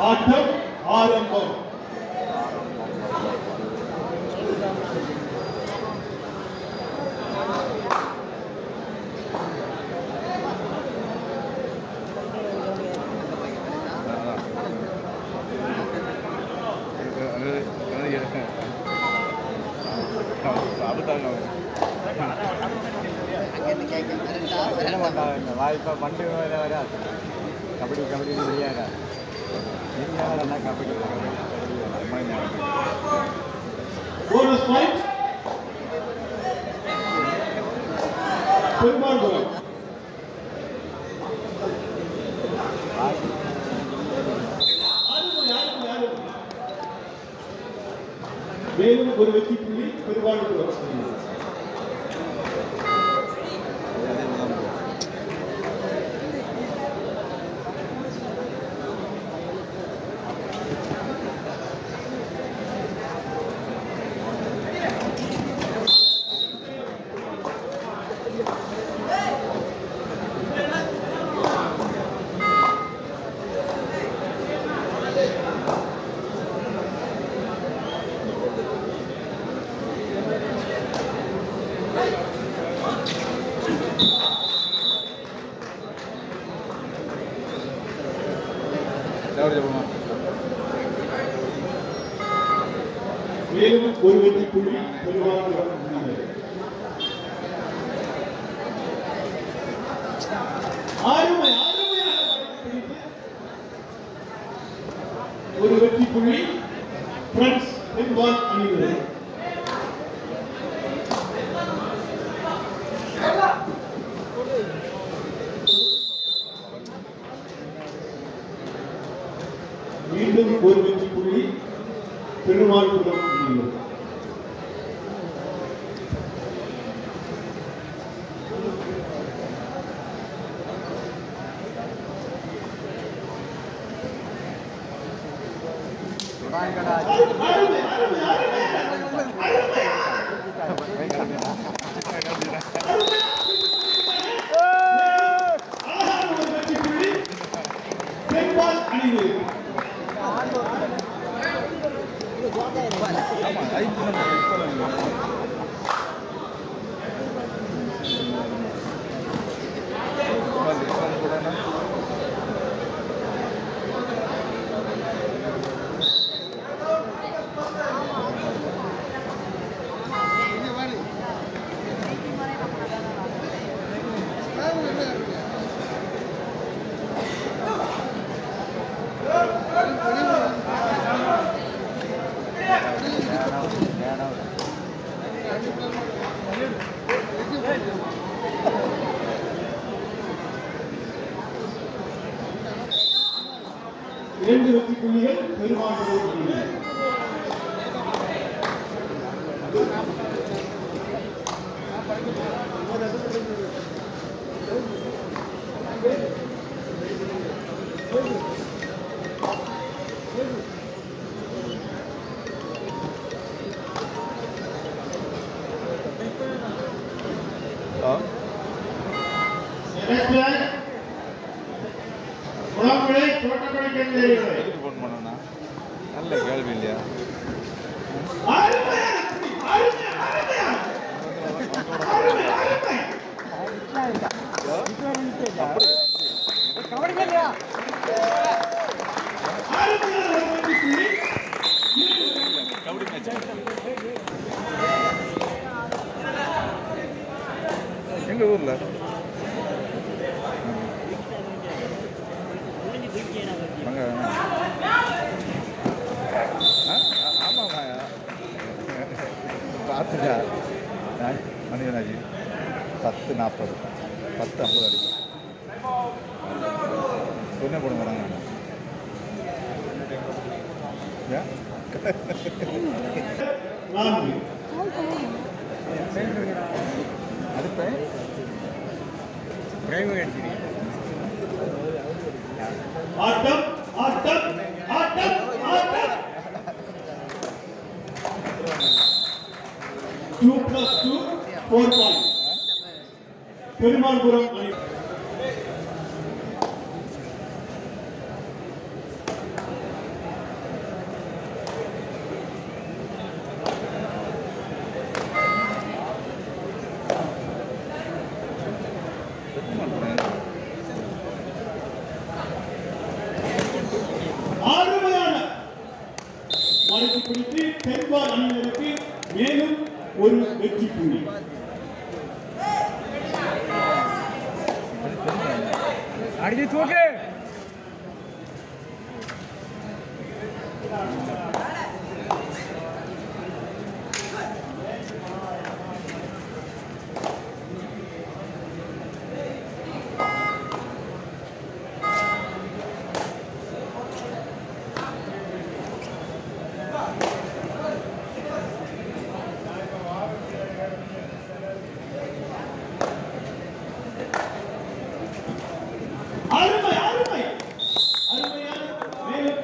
ஆட்டம் ஆரம்பம் என்ன பண்ணுறாங்க வாய்ப்பா பண்டு வேற வராது கபடி கபடி தெரியாதா தெரியாதா கபடி கபடி கபடி போனஸ் பாயிண்ட் பெருமாள்புரம் அருமை, அருமை, அருமை. மேலும் ஒரு வெற்றி புள்ளி பெருமாள்புரம் மேலும் ஒரு வெற்றி புள்ளி பெருமாள்புரம் அணியினர். அருமை அருமையாக பிடித்து ஒரு வெற்றி புள்ளி பிரெண்ட்ஸ் பெருமாள் அணியினர் மீண்டும் ஒரு வெற்றி புள்ளி பெருமாள்புரம் அணியினர் அருமை அருமை அருமை அழகான ஒரு வெற்றி புள்ளி பெருமாள் அணியினர் இரண்டு வெற்றி புள்ளிகள் பெருமாள்புரம் அணியினர் Next one. குளம்புழை தோட்டக்கலை கல்லூரிகளை ஃபோன் பண்ணனா நல்ல கேள்வி இல்லையா அருமையான புள்ளி, அருமை, அருமையான. அருமை, அருமை. அருமையான ஒரு வெற்றி புள்ளி. கபடி மேட்ச் எங்க ஊர்ல அங்க ஆமாம்மா பார்த்துக்கா மணிகனாஜி பத்து நாற்பது பத்து ஐம்பது அடிக்கும் என்ன போட போகிறாங்க ஏன் நான்கு அதுப்ப ஆட்டம் ஆட்டம் ஆட்டம் ஆட்டம் two plus two four point Perumalpuram அணி அழைத்து பிடித்து தென்பால் அணியினருக்கு மேலும் ஒரு வெற்றி புள்ளி அடிச்சு தூக்கு அருமை அருமை அருமையான மேலும்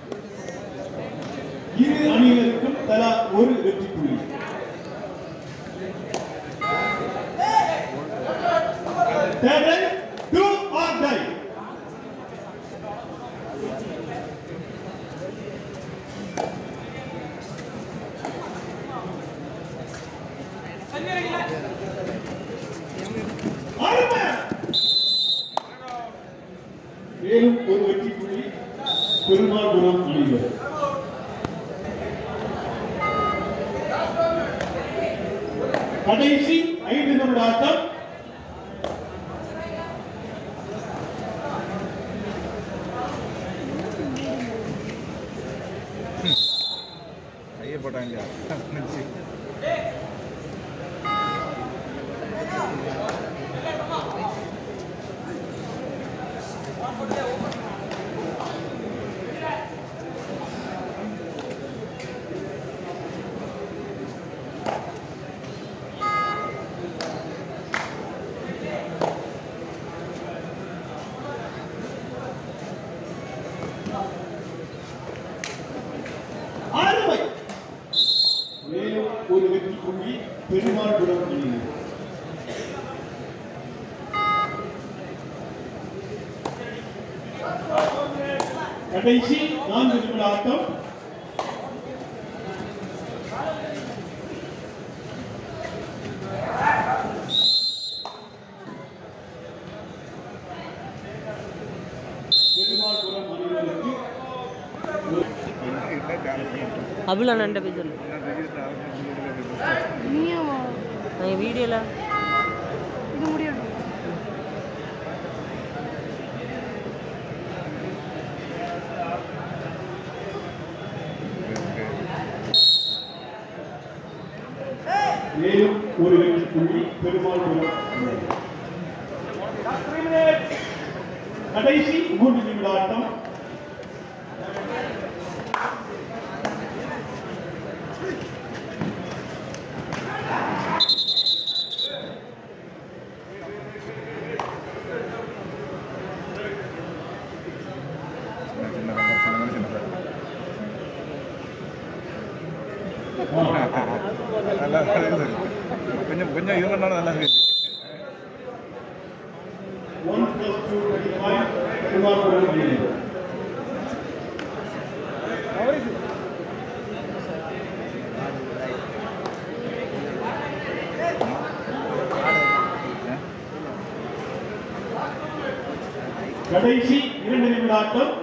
இரு அணியினருக்கும் தலா ஒரு வெற்றி புள்ளி தேர்தல் டூ ஆர் டை அருமை மேலும் ஒரு வெற்றி புள்ளி பெருமாள்புரம் அணியினர் கடைசி ஐந்து நிமிட ஆட்டம் கையை போட்டாங்க இல்லையா நினைச்சு. அறுவை மேலும் ஒரு வெற்றி புள்ளி பெருமாள்புரம் அணியினர் கடைசி நான்கு நிமிட ஆட்டம் பெருமாள்புரம் அணியினருக்கு ஒரு இல்லை காரணம் அபுல் அண்ணன்ட்ட போய் சொல்லு நீயுமா நான் வீடியோவில் இது முடியட்டும் மேலும் ஒரு வெற்றி புள்ளி பெருமாள்புரம் கடைசி மூன்று நிமிட ஆட்டம் சின்ன சின்ன சின்ன நல்லா இருக்குது. கொஞ்சம் கொஞ்சம் இருந்தாலும் நல்லா இருக்கு one plus two five Perumalpuram அணியினர் கடைசி இரண்டு நிமிட ஆட்டம்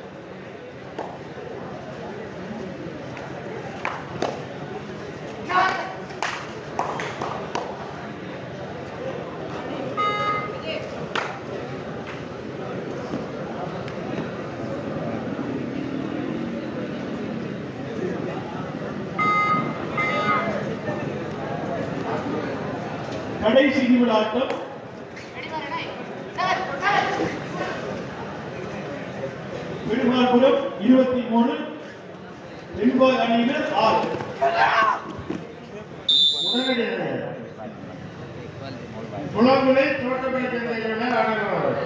கடைசி நிமிட ஆட்டம் பெருமாள்புரம் இருபத்தி மூணு தென்பால் அணியினர் ஆறு குளங்களை தோட்டப்படுத்த ஆடுகிறவர்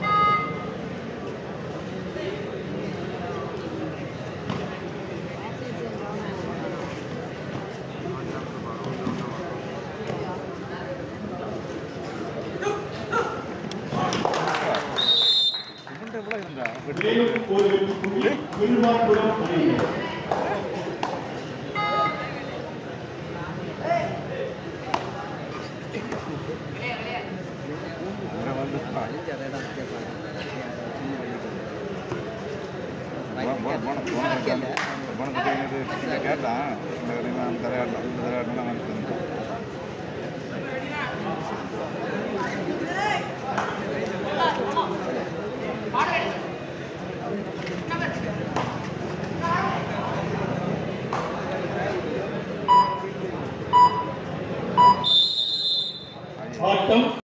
இவன்ட்ட எவ்வளோ இருந்தா மேலும் ஒரு வெற்றி புள்ளி பெருமாள்புரம் அணியினர் இவரை வந்து போன போன போன போன போன பற்றி இது கேட்டான் இந்த தலையாடலாம் இந்த தலையாடலாம் வந்து ஆட்டம்